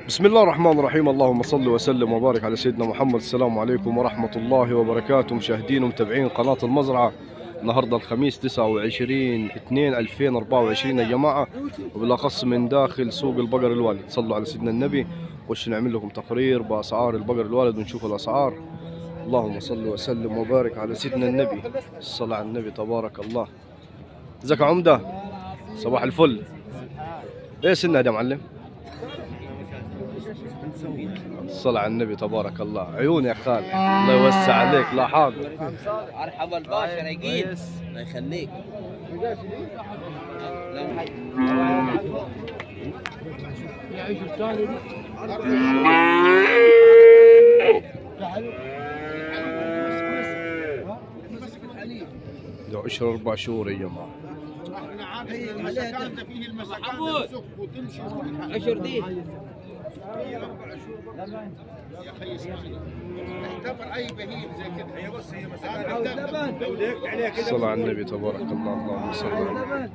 بسم الله الرحمن الرحيم اللهم صل وسلم وبارك على سيدنا محمد السلام عليكم ورحمة الله وبركاته مشاهدين ومتابعين قناة المزرعة النهاردة الخميس 29 2 2024 يا جماعة وبالأخص من داخل سوق البقر الوالد صلوا على سيدنا النبي وش نعمل لكم تقرير بأسعار البقر الوالد ونشوف الأسعار اللهم صل وسلم وبارك على سيدنا النبي الصلاة على النبي تبارك الله ازيك يا عمدة صباح الفل ايه سنة يا معلم الصلاة على النبي تبارك الله عيون يا خال الله يوسع عليك لا حاضر مرحبا الباشا رايقين الله يخليك ده عشر أربع شهور يا جماعة عشر دي اعتبر اي بهيم زي كده هي بص هي مسألة لو ليك عليها كده الصلاة على النبي تبارك الله اللهم صل على النبي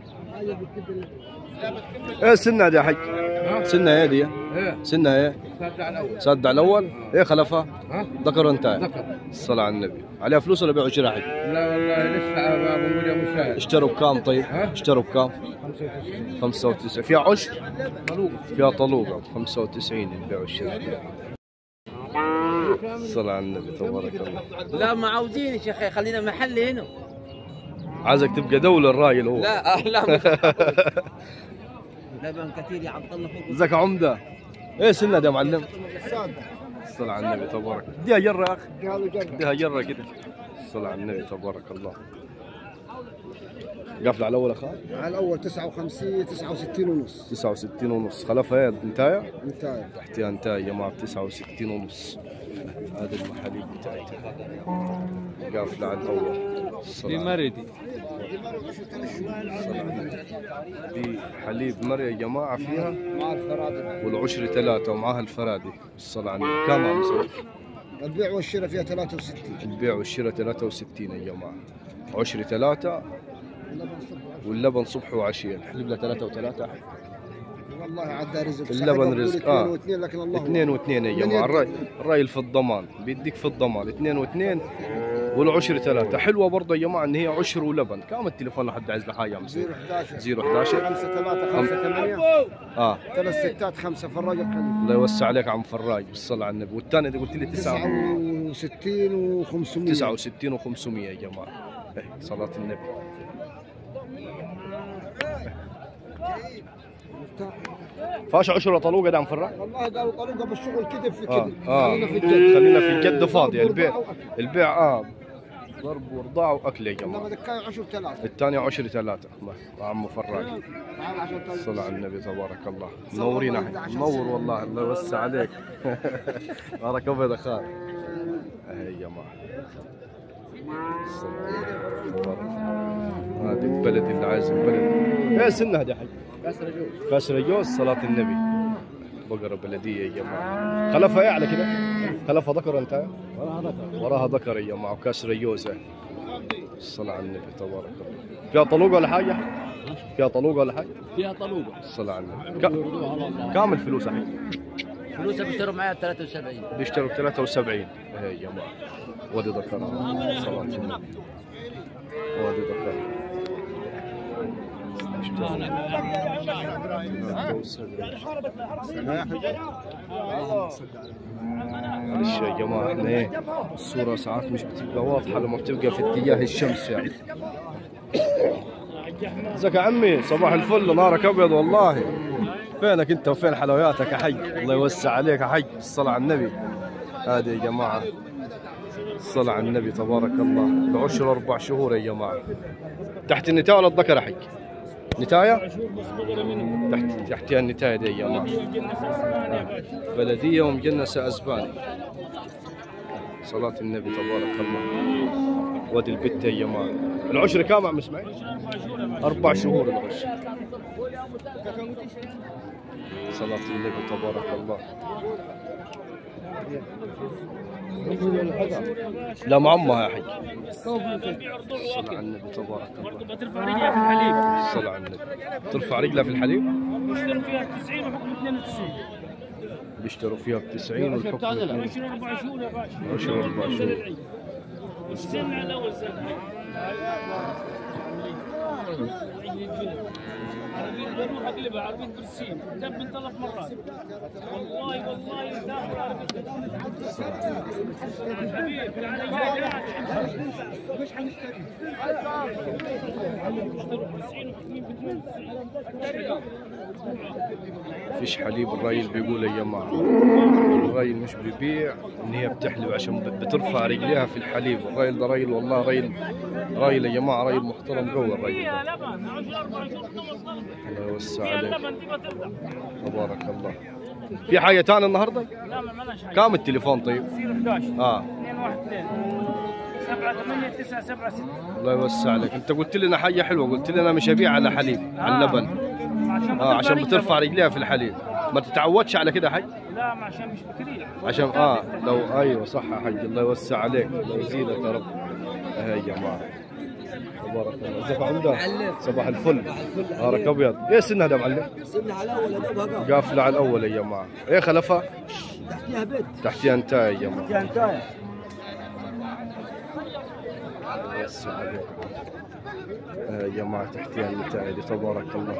ايه سنة دي يا حج سنة ايه دي سنة ايه صدع الأول ايه خلفها ذكر انت الصلاة على النبي عليها فلوس ولا بيعوا شراء حج لا والله لسه بنقول يا مساعد اشتروا بكام طيب اشتروا بكام 95 فيها عشر فيها طلوقة 95 البيع والشراء الصلاة على النبي تبارك الله لا ما عاوزين يا شيخ خلينا محلي هنا عايزك تبقى دولة الراجل هو لا آه، لا مش لبن كثير يا عبد الله فوق ازيك يا عمدة ايه سنة ده يا معلم الصلاة على النبي تبارك اديها جرة يا اخي اديها جرة كده الصلاة على النبي تبارك الله قافلة على الاول اخا على الاول 59 69 ونص 69 ونص خلفها ايه انتايا انتهى تحتها انتايا يا جماعة 69 ونص هذا المحاليل بتاعتها قافلة على الاول الصلاة على مردي دي حليب مري يا جماعة فيها مع الفرادة والعشر ثلاثة ومعها الفرادي الصلاة على النبي كم عم يسوي؟ البيع والشراء فيها 63 البيع والشراء 63 يا جماعة عشر ثلاثة واللبن صبح وعشية الحليب له ثلاثة وثلاثة والله عدى رزق اللبن صاحب رزق، يقول آه. اثنين واثنين لكن الله اثنين واثنين يا من جماعة يد. الرأي الرأي في الضمان بيديك في الضمان اثنين واثنين والعشر ثلاثة حلوة برضه يا جماعة ان هي عشر ولبن كم التليفون لحد عايز له حاجة عم يصير 0 11 0 11 5 3 5 8 اه ثلاث ستات خمسة فراج الخليفة الله يوسع عليك عم فراج بالصلاة على النبي والثاني اللي قلت لي 9 69 و500 69 و500 يا جماعة إيه، صلاة النبي فاش عشرة طلوقة دام فراج والله قالوا طريقة بالشغل كتف في اه كتف اه خلينا في الجد خلينا في الجد فاضي ضرب البيع ورضاعة وأكل. البيع اه ضرب ورضاع واكل يا انما جماعه دكاية 10 ثلاثة الثاني عشر ثلاثة ما- عم فراج تعال عشان تلبس. صلى على النبي تبارك الله منورين احنا منور والله الله يوسع عليك بارك ابيض اخاك اهي يا جماعه صلى الله عليه وسلم. هذه البلد اللي عايز البلد ايه سنها دي حق كسر جوز كسر جوز صلاة النبي بقرة بلدية يا جماعة خلفها ايه على كده؟ خلفها ذكر انت؟ وراها ذكر وراها ذكر يا جماعة وكسر جوزة الصلاة على النبي تبارك الله فيها طلوقة ولا حاجة؟ فيها طلوقة ولا حاجة؟ فيها طلوبه الصلاة على النبي كا- كامل فلوس الحين فلوسها بيشتروا معايا 73 بيشتروا ب 73 ايه يا جماعة وادي ذكر صلاة النبي وادي ذكر معلش يا جماعة احنا ايه الصورة ساعات مش بتبقى واضحة لما بتبقى في اتجاه الشمس يعني ازيك يا عمي صباح الفل نارك ابيض والله فينك انت وفين حلوياتك يا حي الله يوسع عليك يا حي الصلاة على النبي هذه يا جماعة الصلاة على النبي تبارك الله بعشر أربع شهور يا جماعة تحت النتاية ولا الذكر يا حي نتاية تحت تحتها النتاية دي يا جماعة بلدية ومجنسة أسباني صلاة النبي تبارك الله وادي البتة يا جماعة العشر كام عم اسماعيل؟ أربع شهور العشر صلاة النبي تبارك الله لا معمها يا حي الصلاة على النبي تبارك الله بترفع رجلها في الحليب الصلاة على النبي ترفع رجلها في الحليب بيشتروا فيها 90 وحكم 92 بيشتروا فيها ب 90 والحكم 2 عشر اربع شهور يا باشا عشر أربع شهور. السنة على اول سنة عربيين بروح اقلبها عربيين برسيم تبن ثلاث مرات والله والله تاخذ عربية حبيبي مش حنشتري برسيم وحكمين بدون فيش حليب الراجل بيقول يا جماعه الراجل مش بيبيع ان هي بتحلب عشان بت- بترفع رجليها في الحليب الراجل ده راجل والله راجل راجل يا جماعه راجل محترم قوي الراجل فيها ده لبن عشر اربع شهور خمس ضغط الله يوسع فيها عليك اللبن دي بترضع تبارك الله في حاجه ثانيه النهارده لا ما مالهاش حاجة كام التليفون طيب 011 اه 2 1 2 7 8 9 7 6 الله يوسع عليك انت قلت لنا حاجه حلوه قلت لنا مش هبيع على حليب على اللبن عشان اه عشان رجلها. بترفع رجليها في الحليب ما تتعودش على كده حاج لا ما عشان مش بكريه عشان اه لو ايوه صح يا حاج الله يوسع عليك الله يزيدك يا رب اه يا جماعه تبارك الله صباح عمده صباح الفل نهارك ابيض ايه سنها ده معلم سنة على أول أدوبها قاف قافله على الاول يا جماعه ايه خلفها تحتيها بيت تحتيها انتاي يا جماعه تحتيها انتاية الله يوسع عليك آه يا جماعه تحتيها النتائج دي تبارك الله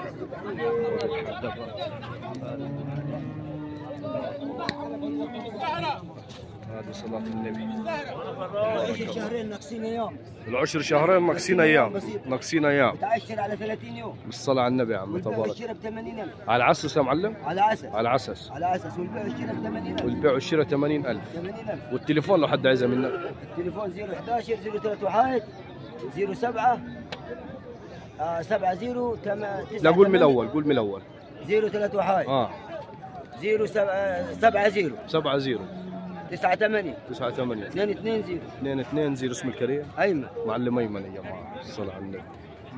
هذه صلاة النبي عشر شهرين ناقصين أيام العشر شهرين ناقصين ايام ناقصين ايام تعشر على 30 يوم بالصلاة على النبي يا عم والبيع تبارك والشراء ب 80000 على العسس يا معلم على عسل على العسس على اساس والبيع والشراء ب 80000 والبيع والشراء 80000 80000 والتليفون لو حد عايزها منك التليفون 011 03 07 آه 70 لا قول من الاول قول من الاول 031 اه 070 7 0 9 8 9 8 2 2 0 2 2 0 اسم الكريم ايمن معلم ايمن يا جماعه الصلاة على النبي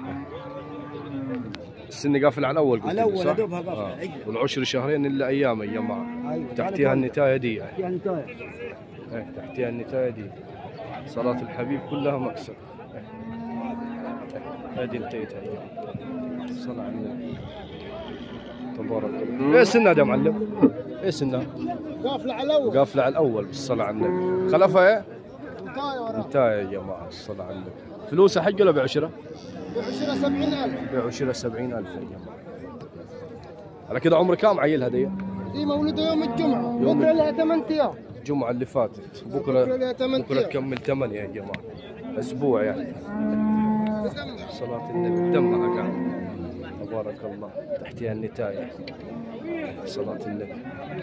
السن قافل على الاول قلت على لي، الأول صح؟ أدوبها قافلة، آه. عجلة. والعشر شهرين الا ايام يا جماعه ايوه تحتيها النتايه دي يعني طاير ايه تحتيها النتايه دي صلاة الحبيب كلها مكسب إيه. إيه. هذه انتهيت هي الصلاة على النبي تبارك الله ايه سنها ده يا معلم؟ ايه سنها؟ قافله على الاول قافلة على الأول بالصلاة على النبي خلفها ايه؟ انتهى وراه انتهى يا جماعة الصلاة على النبي فلوسها حق ولا بعشرة؟ بعشرة 70000 بيع وشراء 70000 يا جماعة على كده عمر كام عيل هدية؟ دي مولده يوم الجمعة يوم بكرة لها 8 ايام الجمعة اللي فاتت بكرة بكرة لها 8 بكرة ايام تكمل ثمانية يا جماعة أسبوع يعني صلاة النبي دمها قاعد تبارك الله تحتها النتاية صلاة النبي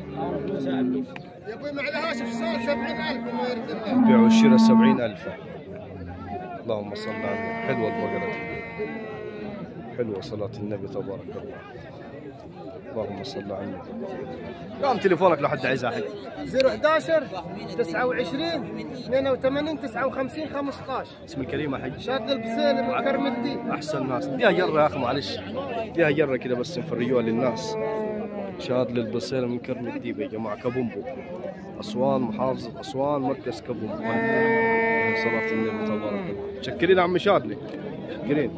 يا ابوي ما عليهاش فصال 70000 وما يرد الله بيع والشراء سبعين ألف اللهم صل على النبي حلوة البقرة دي حلوة صلاة النبي تبارك الله اللهم صل على النبي كم تليفونك لو حد عايزها حق 011 29 82 59 15 اسم الكريمة حق شاد البسيلي من كرم الدين احسن ناس ديها جره يا اخي معلش ديها جره كده بس نفرجوها للناس شهاد للبصيره من كرم الديب يا جماعه كبومبو اسوان محافظه اسوان مركز كبومبو صلاه النبي تبارك الله متشكرين عم شادلي متشكرين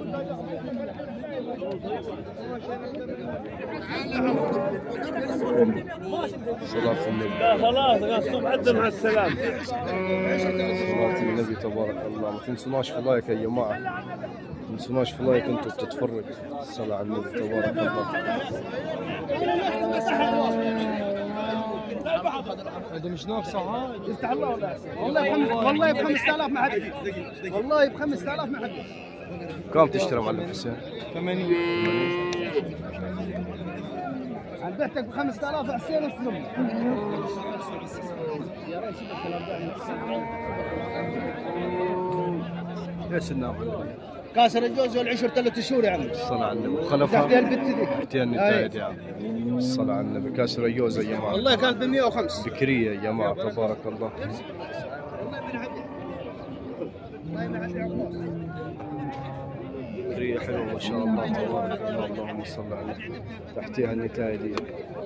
صلاة النبي لا خلاص غصب عدى مع السلامة صلاة النبي تبارك الله ما تنسوناش في لايك يا جماعة ما تنسوناش في لايك انتوا بتتفرج الصلاة على النبي تبارك الله هذا مش ناقصة ها يفتح الله ولا والله بخمس والله ب 5000 ما حد والله ب 5000 ما حد كم تشتري معلم حسين؟ 80 عن بعتك ب 5000 حسين اسلم ايش النام؟ كاسر الجوز والعشر ثلاث شهور يا عمي الصلاة على النبي تحتها وخلفها البت ذي تحتها النتايج يا عم الصلاة على النبي كاسر اليوز يا جماعة والله كانت ب 105 بكرية يا جماعة تبارك الله بكرية حلوة ما شاء الله تبارك الله اللهم صل على النبي تحتها النتايج دي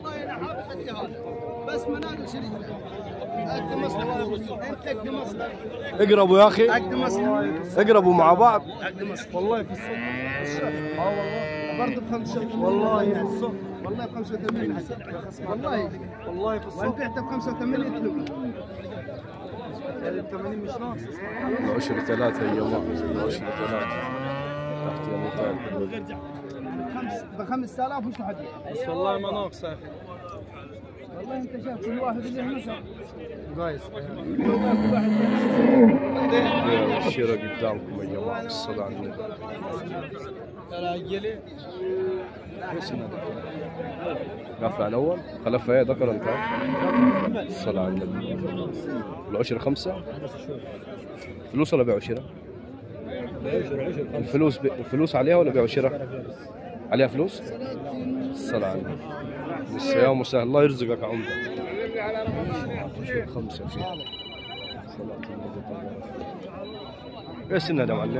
بس منازل شريك قد مصلحة انت قد مصلحة اقربوا يا اخي قد مصلحة اقربوا مع بعض قد مصلحة والله في السوق اه والله برضه بخمس شهور والله في السوق والله ب 85 والله والله في الصوت بعته ب 85 يطلب 80 مش ناقص العشر ثلاثة يا جماعة العشر ثلاثة تحت يا ممتاز خمس ب 5000 وش حد بس والله ما ناقص يا اخي والله انت شايف كل واحد اللي مثلا كويس الشراء قدامكم يا جماعة الصلاة على النبي قافل على الأول خلفها ايه ذكر انت الصلاة على النبي العشرة خمسة فلوس ولا بيع وشراء؟ الفلوس ب... الفلوس عليها ولا بيع وشراء؟ عليها فلوس؟ الصلاة على النبي لسه يا مسهل الله يرزقك يا عمده عشرة خمسة فيها صلاة النبي طبعا. ايش سنها ده معلم؟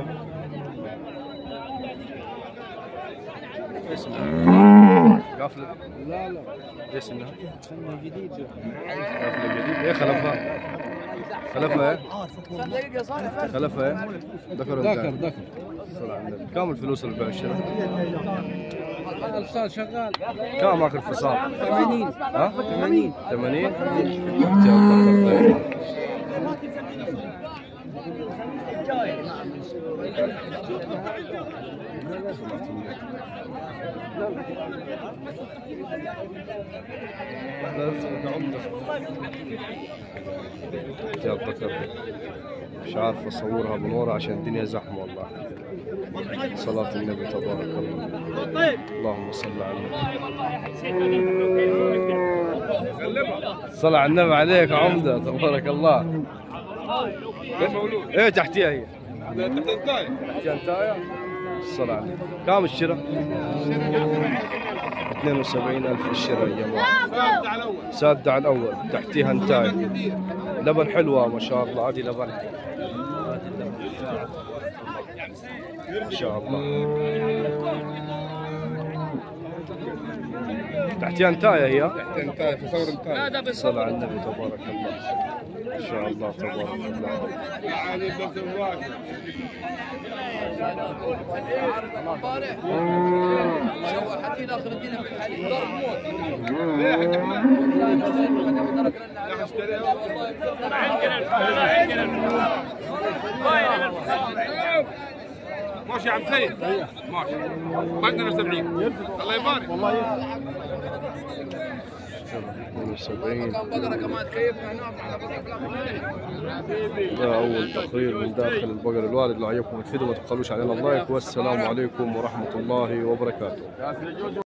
ايش سنها؟ قافلة؟ لا لا ايش سنها؟ سنها جديد قافلة جديد ايه خلفها؟ خلفها ايه؟ خلفها ايه؟ ذكر ذكر ذكر الصلاة على النبي كم الفلوس اللي بيع الشراء؟ الفصال شغال كم اخر فصال؟ 80 ها؟ 80 80 طيب. يا بكر مش عارف اصورها من ورا عشان الدنيا زحمه والله صلاة النبي تبارك الله اللهم صل على النبي صلى على النبي عليك يا عمده تبارك الله ايه تحتيها هي تحتيها انتايه الصلاة على النبي كم الشراء؟ 72000 الشراء يا جماعة سادة على الأول تحتيها انتايه لبن حلوة ما شاء الله هذه لبن ما شاء الله تحتيها انتايه هي انتهى في ثور انتهى صلى على النبي تبارك الله ما شاء الله تبارك الله يعني بس الواحد ماشي يا عم سيد ماشي بدنا 70 الله يبارك والله 72 ده أول تقرير من داخل البقر الوالد لو عجبكم الفيديو ما تبخلوش علينا اللايك والسلام عليكم ورحمة الله وبركاته